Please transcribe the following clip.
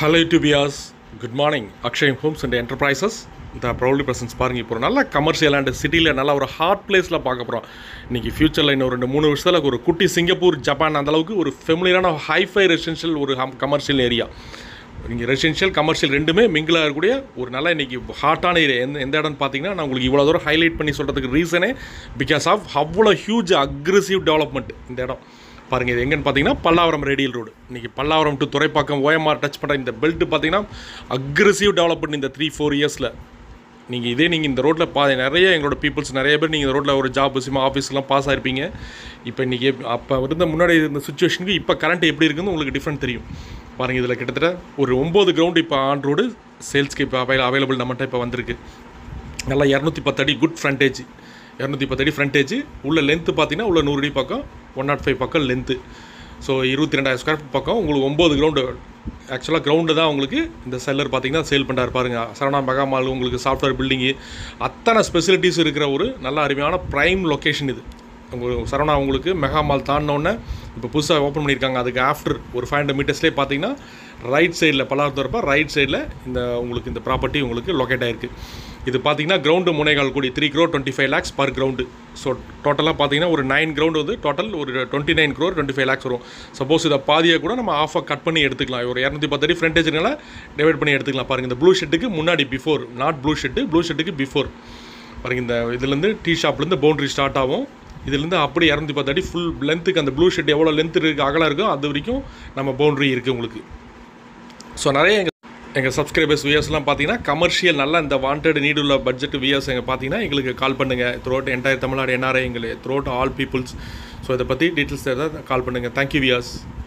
hello youtubers good morning Akshay homes and enterprises இந்த proudly presence பாருங்கள் இப்போ ஒரு நல்ல கமர்ஷியல் அண்ட் சிட்டியில் நல்ல ஒரு ஹாட் பிளேஸில் பார்க்க போகிறோம் இன்றைக்கி ஃபியூச்சரில் இன்னும் ரெண்டு மூணு வருஷத்தில் ஒரு குட்டி சிங்கப்பூர் ஜப்பான் அந்த அளவுக்கு ஒரு ஃபெமிலியரான ஹைஃபை ரெசிடென்ஷியல் ஒரு கமர்ஷியல் ஏரியா நீங்கள் ரெசிடென்ஷியல் கமர்ஷியல் ரெண்டுமே மிங்கிள் ஆகக்கூடிய ஒரு நல்ல இன்றைக்கி ஹாட்டான ஏரியா எந்த எந்த இடம்னு பார்த்தீங்கன்னா நான் உங்களுக்கு இவ்வளோ தூரம் ஹைலைட் பண்ணி சொல்கிறதுக்கு ரீசனே பிகாஸ் ஆஃப் அவ்வளோ ஹியூஜ் அக்ரெசிவ் டெவலப்மெண்ட் இந்த இடம் பாருங்கள் இது எங்கன்னு பார்த்தீங்கன்னா பல்லாவரம் ரேடியல் ரோடு இன்றைக்கி Pallavaram to Thoraipakkam OMR touch பண்ணுற இந்த பெல்ட் பார்த்தீங்கன்னா அக்ரெசிவ் டெவலப்மெண்ட் இந்த த்ரீ ஃபோர் இயர்ஸில் நீங்கள் இதே நீங்கள் இந்த ரோட்டில் பா நிறைய எங்களோட பீப்புள்ஸ் நிறைய பேர் நீங்கள் இந்த ரோட்டில் ஒரு ஜாப் விஷயமா ஆஃபீஸ்லாம் பாஸ் ஆயிருப்பீங்க இப்போ இன்றைக்கி அப்போ இருந்த முன்னாடி இருந்த சுச்சுவேஷனுக்கு இப்போ கரண்ட் எப்படி இருக்குன்னு உங்களுக்கு டிஃப்ரெண்ட் தெரியும் பாருங்கள் இதில் கிட்டத்தட்ட ஒரு ஒம்பது கிரவுண்டு இப்போ ஆன் ரோடு சேல்ஸ்க்கு இப்போ அவைல அவைலபிள் நம்மகிட்ட இப்போ வந்திருக்கு நல்லா இரநூத்தி பத்து அடி குட் ஃப்ரண்டேஜ் இரநூத்தி பத்து அடி ஃப்ரண்டேஜ் உள்ள லென்த்து பார்த்தீங்கன்னா உள்ள நூறு அடி பக்கம் ஒன் நாட் ஃபைவ் பக்கம் லென்த்து ஸோ இருபத்தி ரெண்டாயிரம் ஸ்கொயர் ஃபீட் பக்கம் உங்களுக்கு ஒம்பது கிரவுண்டு ஆக்சுவலாக கிரவுண்டு தான் உங்களுக்கு இந்த செல்லர் பார்த்தீங்கன்னா சேல் பண்ணுறாரு பாருங்க சரவணா மெகா மால் உங்களுக்கு சாஃப்ட்வேர் பில்டிங்கு அத்தனை ஸ்பெசிலிட்டிஸ் இருக்கிற ஒரு நல்ல அருமையான ப்ரைம் லொக்கேஷன் இது உங்களுக்கு சரவணா உங்களுக்கு மெகா மால் தாண்டினோடனே இப்போ புதுசாக ஓப்பன் பண்ணியிருக்காங்க அதுக்கு ஆஃப்டர் ஒரு ஃபைவ் ஹண்ட்ரட் மீட்டர்ஸ்லேயே பார்த்தீங்கன்னா ரைட் சைடில் பல்லாவரத்தரப்பா ரைட் சைடில் இந்த உங்களுக்கு இந்த ப்ராப்பர்ட்டி உங்களுக்கு லொக்கேட் ஆயிருக்கு இது பார்த்தீங்கன்னா கிரவுண்டு முனைகால் கூடி three crore twenty five lakhs per ground so டோட்டலாக பார்த்தீங்கன்னா ஒரு நைன் கிரவுண்டு வந்து டோட்டல் ஒரு twenty nine crore twenty five lakhs வரும் சப்போஸ் இதை பாதியை கூட நம்ம ஆஃபாக கட் பண்ணி எடுத்துக்கலாம் ஒரு இரநூத்தி பத்து அடி ஃப்ரண்டேஜ்னால டிவைட் பண்ணி எடுத்துக்கலாம் பாருங்கள் இந்த ப்ளூ ஷெட்டுக்கு முன்னாடி before not blue shed blue ஷெட்டுக்கு பிஃபோர் பாருங்கள் இந்த இதுலேருந்து டீ ஷாப்லேருந்து பவுண்டரி ஸ்டார்ட் ஆகும் இதுலேருந்து அப்படி இரநூத்தி பத்து அடி ஃபுல் லென்த்துக்கு அந்த ப்ளூ ஷெட் எவ்வளோ லென்த் இருக்குது அகலம் இருக்கோ அது வரைக்கும் நம்ம பவுண்டரி இருக்குது உங்களுக்கு ஸோ நிறைய எங்கள் எங்கள் சப்ஸ்கிரைபர்ஸ் வியர்ஸ்லாம் பார்த்தீங்கன்னா கமர்ஷியல் நல்ல இந்த வாண்டட் நீடு உள்ள பட்ஜெட் வியர்ஸ் எங்கள் பார்த்தீங்கன்னா எங்களுக்கு கால் பண்ணுங்கள் த்ரோட் என்டையர் தமிழ்நாடு என்ஆர்ஐ எங்களை த்ரோட் ஆல் பீப்புள்ஸ் ஸோ இதை பற்றி டீட்டெயில்ஸ் கால் பண்ணுங்கள் தேங்க்யூ வியர்ஸ்